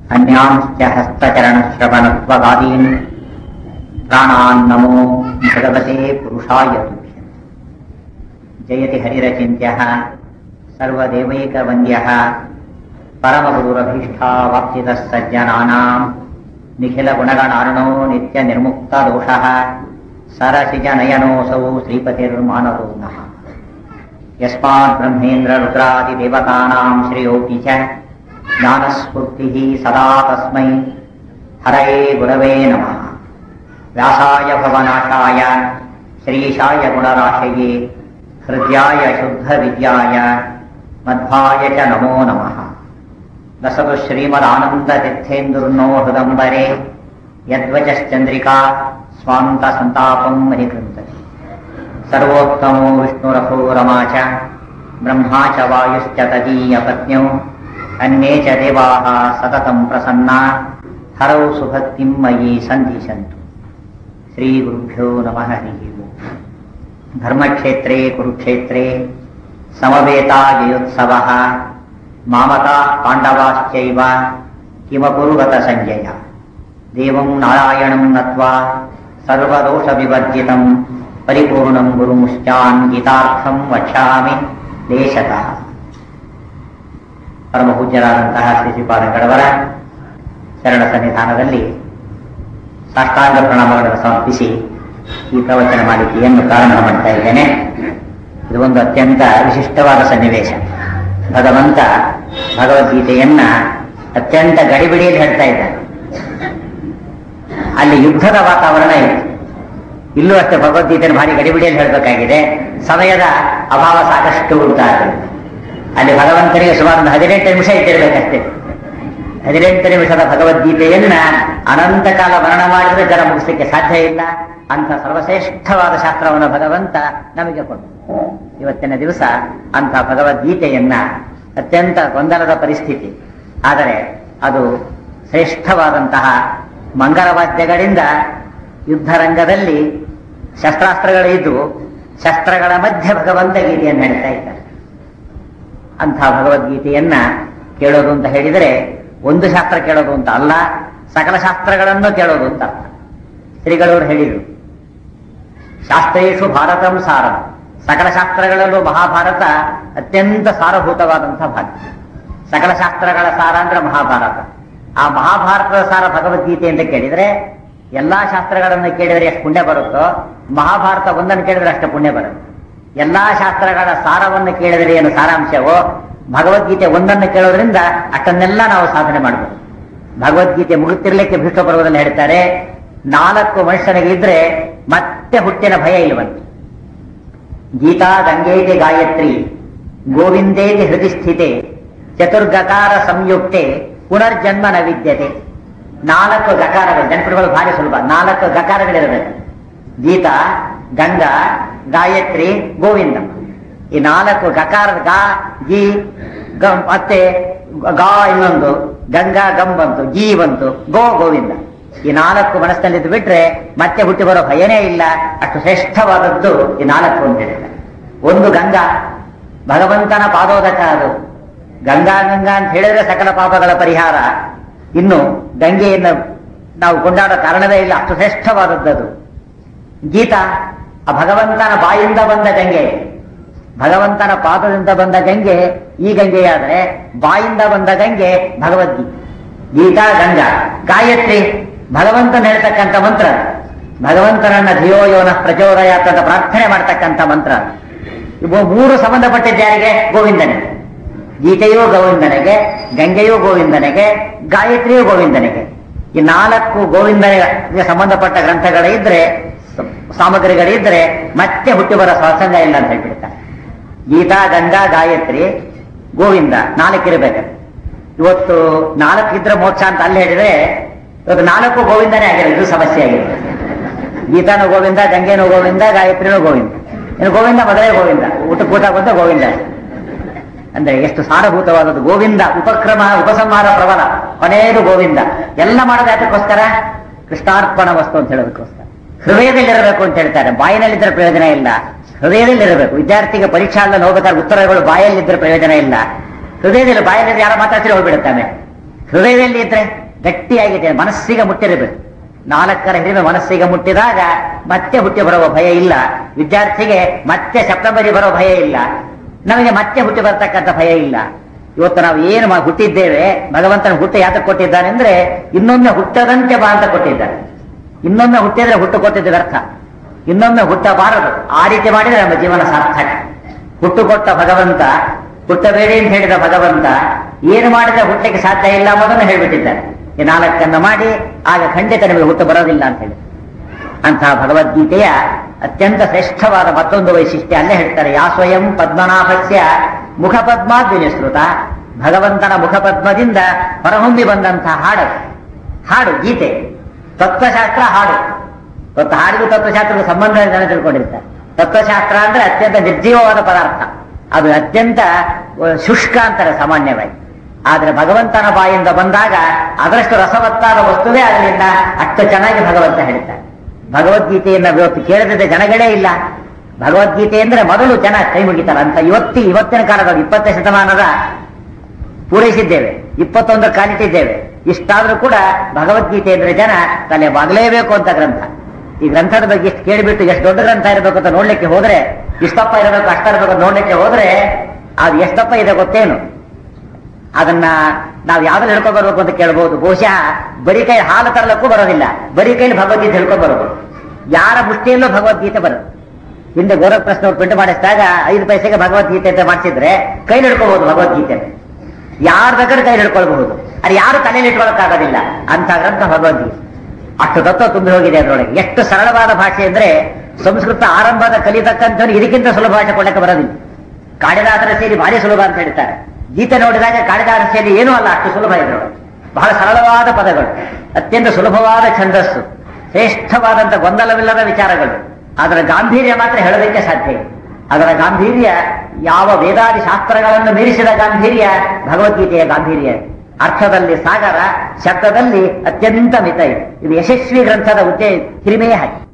अन्यांश्च हस्तचरणश्रवणत्वगादीन् प्राणान्नमो भगवते पुरुषाय तुभ्यम् जयति हरिरचिन्त्यः सर्वदेवैकवन्द्यः परमगुरुरभीष्टावाप्तितः सज्जनानाम् निखिलगुणगणार्णो नित्यनिर्मुक्तदोषः सरसिजनयनोऽसौ श्रीपतिर्मानतो नः यस्मात् ब्रह्मेन्द्ररुद्रादिदेवतानाम् श्रेयोऽपि च ज्ञानस्फूर्तिः सदा तस्मै हरये गुरवे नमः व्यासाय भवनाशाय श्रीशाय गुणराशये हृद्याय शुद्धविद्याय मध्वाय च नमो नमः वसतु श्रीमदानन्दतीर्थेन्दुर्नो हृदम्बरे यद्वचश्चन्द्रिका स्वान्तसन्तापम् मनिकृन्तति सर्वोत्तमो विष्णुरथो रमा च ब्रह्मा च वायुश्च तदीयपत्न्यौ अन्ये च देवाः सततम् प्रसन्ना हरौ सुभक्तिम् मयि सन्दिशन्तु श्रीगुरुभ्यो नमः हरिः ओम् धर्मक्षेत्रे कुरुक्षेत्रे समवेतायुत्सवः मामता पाण्डवाश्चैव किमकुर्वत सञ्जय देवम् नारायणम् नत्वा सर्वदोषविवर्जितम् ಪರಿಪೂರ್ಣಂ ಗುರುಮುಶ್ಚಾನ್ ಗೀತಾರ್ಥಂ ವಕ್ಷಾಮಿ ದೇಶತಃ ಪರಮ ಪೂಜ್ಯರಾದಂತಹ ಶ್ರೀ ಶ್ರೀಪಾದಗಳವರ ಶರಣ ಸನ್ನಿಧಾನದಲ್ಲಿ ಸಾಷ್ಟಾಂಗ ಪ್ರಣಾಮಗಳನ್ನು ಸಮರ್ಪಿಸಿ ಈ ಪ್ರವಚನ ಮಾಲಿಕೆಯನ್ನು ಪ್ರಾರಂಭ ಮಾಡ್ತಾ ಇದ್ದೇನೆ ಇದು ಒಂದು ಅತ್ಯಂತ ವಿಶಿಷ್ಟವಾದ ಸನ್ನಿವೇಶ ಭಗವಂತ ಭಗವದ್ಗೀತೆಯನ್ನ ಅತ್ಯಂತ ಗಡಿಬಿಡಿಯಲ್ಲಿ ಹೇಳ್ತಾ ಇದ್ದಾನೆ ಅಲ್ಲಿ ಯುದ್ಧದ ವಾತಾವರಣ ಇದೆ ಇಲ್ಲೂ ಅಷ್ಟೇ ಭಗವದ್ಗೀತೆಯನ್ನು ಭಾರಿ ಗಡಿಬಿಡಿಯಲ್ಲಿ ಹೇಳಬೇಕಾಗಿದೆ ಸಮಯದ ಅಭಾವ ಸಾಕಷ್ಟು ಉಂಟಾಗಿದೆ ಅಲ್ಲಿ ಭಗವಂತನಿಗೆ ಸುಮಾರು ಒಂದು ಹದಿನೆಂಟು ನಿಮಿಷ ಇದ್ದಿರಬೇಕಷ್ಟೇ ಹದಿನೆಂಟು ನಿಮಿಷದ ಭಗವದ್ಗೀತೆಯನ್ನ ಅನಂತ ಕಾಲ ವರ್ಣ ಮಾಡಿದ್ರೆ ಜನ ಮುಗಿಸ್ಲಿಕ್ಕೆ ಸಾಧ್ಯ ಇಲ್ಲ ಅಂತ ಸರ್ವಶ್ರೇಷ್ಠವಾದ ಶಾಸ್ತ್ರವನ್ನು ಭಗವಂತ ನಮಗೆ ಕೊಟ್ಟು ಇವತ್ತಿನ ದಿವಸ ಅಂತ ಭಗವದ್ಗೀತೆಯನ್ನ ಅತ್ಯಂತ ಗೊಂದಲದ ಪರಿಸ್ಥಿತಿ ಆದರೆ ಅದು ಶ್ರೇಷ್ಠವಾದಂತಹ ಮಂಗಲವಾದ್ಯಗಳಿಂದ ಯುದ್ಧರಂಗದಲ್ಲಿ ಶಸ್ತ್ರಾಸ್ತ್ರಗಳಿದ್ದು ಶಸ್ತ್ರಗಳ ಮಧ್ಯೆ ಭಗವಂತ ಗೀತೆಯನ್ನು ಹೇಳ್ತಾ ಇದ್ದಾರೆ ಅಂಥ ಭಗವದ್ಗೀತೆಯನ್ನ ಕೇಳೋದು ಅಂತ ಹೇಳಿದರೆ ಒಂದು ಶಾಸ್ತ್ರ ಕೇಳೋದು ಅಂತ ಅಲ್ಲ ಸಕಲ ಶಾಸ್ತ್ರಗಳನ್ನು ಕೇಳೋದು ಅಂತ ಅರ್ಥ ಶ್ರೀಗಳವರು ಹೇಳಿದರು ಶಾಸ್ತ್ರೇಶು ಭಾರತಂ ಸಾರ ಸಕಲ ಶಾಸ್ತ್ರಗಳಲ್ಲೂ ಮಹಾಭಾರತ ಅತ್ಯಂತ ಸಾರಭೂತವಾದಂತಹ ಭಾಗ ಸಕಲ ಶಾಸ್ತ್ರಗಳ ಸಾರ ಅಂದ್ರೆ ಮಹಾಭಾರತ ಆ ಮಹಾಭಾರತದ ಸಾರ ಭಗವದ್ಗೀತೆ ಅಂತ ಕೇಳಿದ್ರೆ ಎಲ್ಲಾ ಶಾಸ್ತ್ರಗಳನ್ನು ಕೇಳಿದರೆ ಎಷ್ಟು ಪುಣ್ಯ ಬರುತ್ತೋ ಮಹಾಭಾರತ ಒಂದನ್ನು ಕೇಳಿದ್ರೆ ಅಷ್ಟು ಪುಣ್ಯ ಬರುತ್ತೆ ಎಲ್ಲಾ ಶಾಸ್ತ್ರಗಳ ಸಾರವನ್ನು ಕೇಳಿದರೆ ಏನು ಸಾರಾಂಶವೋ ಭಗವದ್ಗೀತೆ ಒಂದನ್ನು ಕೇಳೋದ್ರಿಂದ ಅಷ್ಟನ್ನೆಲ್ಲ ನಾವು ಸಾಧನೆ ಮಾಡಬಹುದು ಭಗವದ್ಗೀತೆ ಮುಗುತ್ತಿರ್ಲಿಕ್ಕೆ ಭೀಷ್ಮ ಪರ್ವದಲ್ಲಿ ಹೇಳ್ತಾರೆ ನಾಲ್ಕು ಮನುಷ್ಯನಿಗೆ ಇದ್ರೆ ಮತ್ತೆ ಹುಟ್ಟಿನ ಭಯ ಇಲ್ವಂತೆ ಗೀತಾ ಗಂಗೇತಿ ಗಾಯತ್ರಿ ಗೋವಿಂದೇತಿ ಹೃದಯ ಸ್ಥಿತೆ ಚತುರ್ಗಕಾರ ಸಂಯುಕ್ತೆ ಪುನರ್ಜನ್ಮ ನ ವಿದ್ಯತೆ ನಾಲ್ಕು ಗಕಾರಗಳು ನೆನಪಿಡುವುದು ಭಾರಿ ಸುಲಭ ನಾಲ್ಕು ಗಕಾರಗಳಿರಬೇಕು ಗೀತಾ ಗಂಗಾ ಗಾಯತ್ರಿ ಗೋವಿಂದ ಈ ನಾಲ್ಕು ಗಕಾರ ಗಾ ಗಿ ಗಂ ಮತ್ತೆ ಗಾ ಇನ್ನೊಂದು ಗಂಗಾ ಗಂ ಬಂತು ಜೀ ಬಂತು ಗೋ ಗೋವಿಂದ ಈ ನಾಲ್ಕು ಮನಸ್ಸಿನಲ್ಲಿದ್ದು ಬಿಟ್ರೆ ಮತ್ತೆ ಹುಟ್ಟಿ ಬರೋ ಭಯನೇ ಇಲ್ಲ ಅಷ್ಟು ಶ್ರೇಷ್ಠವಾದದ್ದು ಈ ನಾಲ್ಕು ಅಂತ ಹೇಳಿದ್ದಾರೆ ಒಂದು ಗಂಗಾ ಭಗವಂತನ ಪಾದೋದಕ ಅದು ಗಂಗಾ ಗಂಗಾ ಅಂತ ಹೇಳಿದ್ರೆ ಸಕಲ ಪಾಪಗಳ ಪರಿಹಾರ ಇನ್ನು ಗಂಗೆಯನ್ನು ನಾವು ಕೊಂಡಾಡೋ ಕಾರಣವೇ ಇಲ್ಲ ಅಷ್ಟು ಶ್ರೇಷ್ಠವಾದದ್ದು ಗೀತಾ ಆ ಭಗವಂತನ ಬಾಯಿಂದ ಬಂದ ಗಂಗೆ ಭಗವಂತನ ಪಾದದಿಂದ ಬಂದ ಗಂಗೆ ಈ ಗಂಗೆಯಾದ್ರೆ ಬಾಯಿಂದ ಬಂದ ಗಂಗೆ ಭಗವದ್ಗೀತೆ ಗೀತಾ ಗಂಗಾ ಗಾಯತ್ರಿ ಭಗವಂತನ ಹೇಳ್ತಕ್ಕಂಥ ಮಂತ್ರ ಭಗವಂತನನ್ನ ಧಿಯೋಯೋನ ಪ್ರಚೋದಯಾತ್ ಅಂತ ಪ್ರಾರ್ಥನೆ ಮಾಡ್ತಕ್ಕಂಥ ಮಂತ್ರ ಇವು ಮೂರು ಸಂಬಂಧಪಟ್ಟಿದ್ದ ಯಾರಿಗೆ ಗೋವಿಂದನಿಗೆ ಗೀತೆಯೂ ಗೋವಿಂದನಿಗೆ ಗಂಗೆಯೂ ಗೋವಿಂದನಿಗೆ ಗಾಯತ್ರಿಯೂ ಗೋವಿಂದನಿಗೆ ಈ ನಾಲ್ಕು ಗೋವಿಂದನಿಗೆ ಸಂಬಂಧಪಟ್ಟ ಗ್ರಂಥಗಳಿದ್ರೆ ಸಾಮಗ್ರಿಗಳಿದ್ರೆ ಮತ್ತೆ ಹುಟ್ಟಿ ಬರೋ ಸತ್ಸಂಗ ಇಲ್ಲ ಅಂತ ಹೇಳ್ಬಿಡ್ತಾರೆ ಗೀತಾ ಗಂಗಾ ಗಾಯತ್ರಿ ಗೋವಿಂದ ನಾಲ್ಕಿರಬೇಕು ಇವತ್ತು ನಾಲ್ಕಿದ್ರೆ ಮೋಕ್ಷ ಅಂತ ಅಲ್ಲಿ ಹೇಳಿದ್ರೆ ಇವತ್ತು ನಾಲ್ಕು ಗೋವಿಂದನೇ ಆಗಿರೋ ಇದು ಸಮಸ್ಯೆ ಆಗಿದೆ ಗೀತಾನು ಗೋವಿಂದ ಗಂಗೆನೂ ಗೋವಿಂದ ಗಾಯತ್ರಿನೂ ಗೋವಿಂದ ಇನ್ನು ಗೋವಿಂದ ಮೊದಲೇ ಗೋವಿಂದ ಊಟ ಕೂಟ ಬಂದ ಗೋವಿಂದ ಅಂದ್ರೆ ಎಷ್ಟು ಸಾರಭೂತವಾದದ್ದು ಗೋವಿಂದ ಉಪಕ್ರಮ ಉಪಸಂಹಾರ ಪ್ರಬಲ ಕೊನೆಯದು ಗೋವಿಂದ ಎಲ್ಲ ಮಾಡೋದು ಯಾತಕ್ಕೋಸ್ಕರ ಕೃಷ್ಣಾರ್ಪಣ ವಸ್ತು ಅಂತ ಹೇಳೋದಕ್ಕೋಸ್ಕರ ಹೃದಯದಲ್ಲಿರಬೇಕು ಅಂತ ಹೇಳ್ತಾರೆ ಬಾಯಿನಲ್ಲಿದ್ದರೆ ಪ್ರಯೋಜನ ಇಲ್ಲ ಹೃದಯದಲ್ಲಿರಬೇಕು ವಿದ್ಯಾರ್ಥಿಗೆ ಪರೀಕ್ಷಾ ಅಲ್ಲ ಹೋಗ್ಬೇಕಾದ್ರೆ ಉತ್ತರಗಳು ಬಾಯಲ್ಲಿದ್ದರೆ ಪ್ರಯೋಜನ ಇಲ್ಲ ಹೃದಯದಲ್ಲಿ ಬಾಯಲ್ಲಿ ಯಾರೋ ಮಾತಾಡ್ತಿರೋ ಹೋಗ್ಬಿಡುತ್ತಾನೆ ಹೃದಯದಲ್ಲಿ ಇದ್ರೆ ಗಟ್ಟಿಯಾಗಿದೆ ಮನಸ್ಸಿಗೆ ಮುಟ್ಟಿರಬೇಕು ನಾಲ್ಕರ ಹಿರಿಮೆ ಮನಸ್ಸಿಗೆ ಮುಟ್ಟಿದಾಗ ಮತ್ತೆ ಹುಟ್ಟಿ ಬರುವ ಭಯ ಇಲ್ಲ ವಿದ್ಯಾರ್ಥಿಗೆ ಮತ್ತೆ ಸೆಪ್ಟೆಂಬರಿಗೆ ಬರೋ ಭಯ ಇಲ್ಲ ನಮಗೆ ಮತ್ತೆ ಹುಟ್ಟಿ ಬರ್ತಕ್ಕಂಥ ಭಯ ಇಲ್ಲ ಇವತ್ತು ನಾವು ಏನು ಮಾ- ಹುಟ್ಟಿದ್ದೇವೆ ಭಗವಂತನ ಹುಟ್ಟು ಯಾತಕ್ಕೆ ಕೊಟ್ಟಿದ್ದಾನೆ ಅಂದ್ರೆ ಇನ್ನೊಮ್ಮೆ ಹುಟ್ಟದಂತೆ ಬಾ ಅಂತ ಕೊಟ್ಟಿದ್ದಾನೆ ಇನ್ನೊಮ್ಮೆ ಹುಟ್ಟಿದ್ರೆ ಹುಟ್ಟು ಕೊಟ್ಟಿದ್ದ ಅರ್ಥ ಇನ್ನೊಮ್ಮೆ ಹುಟ್ಟಬಾರದು ಆ ರೀತಿ ಮಾಡಿದ್ರೆ ನಮ್ಮ ಜೀವನ ಸಾರ್ಥಕ ಹುಟ್ಟು ಕೊಟ್ಟ ಭಗವಂತ ಹುಟ್ಟಬೇಡಿ ಅಂತ ಹೇಳಿದ ಭಗವಂತ ಏನು ಮಾಡಿದ್ರೆ ಹುಟ್ಟಕ್ಕೆ ಸಾಧ್ಯ ಇಲ್ಲ ಅನ್ನೋದನ್ನು ಹೇಳ್ಬಿಟ್ಟಿದ್ದಾರೆ ಈ ನಾಲ್ಕನ್ನು ಮಾಡಿ ಆಗ ಖಂಡಿತ ನಿಮಗೆ ಹುಟ್ಟು ಬರೋದಿಲ್ಲ ಅಂತ ಹೇಳಿ ಅಂತಹ ಭಗವದ್ಗೀತೆಯ ಅತ್ಯಂತ ಶ್ರೇಷ್ಠವಾದ ಮತ್ತೊಂದು ವೈಶಿಷ್ಟ್ಯ ಅಲ್ಲೇ ಹೇಳ್ತಾರೆ ಯಾ ಸ್ವಯಂ ಪದ್ಮನಾಭಸ್ಯ ಮುಖಪದ್ಮಾದ್ ವಿನಿಸೃತ ಭಗವಂತನ ಮುಖಪದ್ಮದಿಂದ ಹೊರಹೊಮ್ಮಿ ಬಂದಂತಹ ಹಾಡು ಹಾಡು ಗೀತೆ ತತ್ವಶಾಸ್ತ್ರ ಹಾಡು ಇವತ್ತು ಹಾಡಿಗೂ ತತ್ವಶಾಸ್ತ್ರಕ್ಕೆ ಸಂಬಂಧ ಜನ ತಿಳ್ಕೊಂಡಿರ್ತಾರೆ ತತ್ವಶಾಸ್ತ್ರ ಅಂದ್ರೆ ಅತ್ಯಂತ ನಿರ್ಜೀವವಾದ ಪದಾರ್ಥ ಅದು ಅತ್ಯಂತ ಅಹ್, ಶುಷ್ಕ ಅಂತಾರೆ ಸಾಮಾನ್ಯವಾಗಿ ಆದ್ರೆ ಭಗವಂತನ ಬಾಯಿಂದ ಬಂದಾಗ ಅದರಷ್ಟು ರಸವತ್ತಾದ ವಸ್ತುವೇ ಅದರಿಂದ ಅಷ್ಟು ಚೆನ್ನಾಗಿ ಭಗವಂತ ಹೇಳ್ತಾರೆ ಭಗವದ್ಗೀತೆಯನ್ನ ಇವತ್ತು ಕೇಳದಿದ್ದ ಜನಗಳೇ ಇಲ್ಲ ಭಗವದ್ಗೀತೆ ಅಂದ್ರೆ ಮೊದಲು ಜನ ಕೈ ಮುಗಿತಾರೆ ಅಂತ ಇವತ್ತಿ ಇವತ್ತಿನ ಕಾಲದ ಇಪ್ಪತ್ತನೇ ಶತಮಾನದ ಪೂರೈಸಿದ್ದೇವೆ ಇಪ್ಪತ್ತೊಂದರ ಕಾಲಿಟ್ಟಿದ್ದೇವೆ ಇಷ್ಟಾದ್ರೂ ಕೂಡ ಭಗವದ್ಗೀತೆ ಅಂದ್ರೆ ಜನ ತಲೆ ಬಾಗಲೇಬೇಕು ಅಂತ ಗ್ರಂಥ ಈ ಗ್ರಂಥದ ಬಗ್ಗೆ ಇಷ್ಟು ಕೇಳಿಬಿಟ್ಟು ಎಷ್ಟು ದೊಡ್ಡ ಗ್ರಂಥ ಇರಬೇಕು ಅಂತ ನೋಡ್ಲಿಕ್ಕೆ ಹೋದ್ರೆ ಇಷ್ಟಪ್ಪ ಇರಬೇಕು ಅಷ್ಟ ಇರಬೇಕು ಅಂತ ನೋಡ್ಲಿಕ್ಕೆ ಹೋದ್ರೆ ಅದು ಎಷ್ಟಪ್ಪ ಇದೆ ಗೊತ್ತೇನು ಅದನ್ನ ನಾವು ಯಾವ್ದ್ರಲ್ಲಿ ಹಿಡ್ಕೊಂಡ್ ಬರ್ಬೇಕು ಅಂತ ಕೇಳ್ಬೋದು ಬಹುಶಃ ಬರೀ ಕೈ ಹಾಲು ತರಲಕ್ಕೂ ಬರೋದಿಲ್ಲ ಬರೀ ಕೈಲಿ ಭಗವದ್ಗೀತೆ ಹಿಡ್ಕೊಂಡ್ ಬರೋದು ಯಾರ ಮುಷ್ಟಿಯಲ್ಲೂ ಭಗವದ್ಗೀತೆ ಬರೋದು ಹಿಂದೆ ಗೌರವ ಪ್ರಶ್ನೆ ಅವ್ರು ಪ್ರಿಂಟ್ ಮಾಡಿಸಿದಾಗ ಐದು ಪೈಸೆಗೆ ಭಗವದ್ಗೀತೆ ಅಂತ ಮಾಡಿಸಿದ್ರೆ ಕೈಲಿ ಹಿಡ್ಕೋಬಹುದು ಭಗವದ್ಗೀತೆ ಯಾರ ಬೇಕಾದ್ರೆ ಕೈಲಿ ಹಿಡ್ಕೊಳ್ಬಹುದು ಅದು ಯಾರು ತಲೆಯಲ್ಲಿ ಇಟ್ಕೊಳ್ಳೋಕ್ಕಾಗೋದಿಲ್ಲ ಅಂತ ಗ್ರಂಥ ಭಗವದ್ಗೀತೆ ಅಷ್ಟು ತತ್ವ ತುಂಬಿ ಹೋಗಿದೆ ಅದರೊಳಗೆ ಎಷ್ಟು ಸರಳವಾದ ಭಾಷೆ ಅಂದ್ರೆ ಸಂಸ್ಕೃತ ಆರಂಭದ ಕಲಿತಕ್ಕಂಥವ್ರು ಇದಕ್ಕಿಂತ ಸುಲಭ ಭಾಷೆ ಕೊಡಕ್ಕೆ ಬರೋದಿಲ್ಲ ಕಾಳಿದಾಸರ ಸೇರಿ ಭಾರಿ ಸುಲಭ ಅಂತ ಹೇಳ್ತಾರೆ ಗೀತೆ ನೋಡಿದಾಗ ಕಾಳಿದಾಸರ ಸೇರಿ ಏನೂ ಅಲ್ಲ ಅಷ್ಟು ಸುಲಭ ಇದ್ರೊಳಗೆ ಬಹಳ ಸರಳವಾದ ಪದಗಳು ಅತ್ಯಂತ ಸುಲಭವಾದ ಛಂದಸ್ಸು ಶ್ರೇಷ್ಠವಾದಂತ ಗೊಂದಲವಿಲ್ಲದ ವಿಚಾರಗಳು ಅದರ ಗಾಂಭೀರ್ಯ ಮಾತ್ರ ಹೇಳೋದಕ್ಕೆ ಸಾಧ್ಯ ಇಲ್ಲ ಅದರ ಗಾಂಭೀರ್ಯ ಯಾವ ವೇದಾದಿ ಶಾಸ್ತ್ರಗಳನ್ನು ಮೀರಿಸಿದ ಗಾಂಭೀರ್ಯ ಭಗವದ್ಗೀತೆಯ ಗಾಂಭೀರ್ಯ ಅರ್ಥದಲ್ಲಿ ಸಾಗರ ಶಬ್ದದಲ್ಲಿ ಅತ್ಯಂತ ಮಿತ ಇದೆ ಇದು ಯಶಸ್ವಿ ಗ್ರಂಥದ ಉದ್ದೇ ಹಿರಿಮೆಯೇ ಹಾಗೆ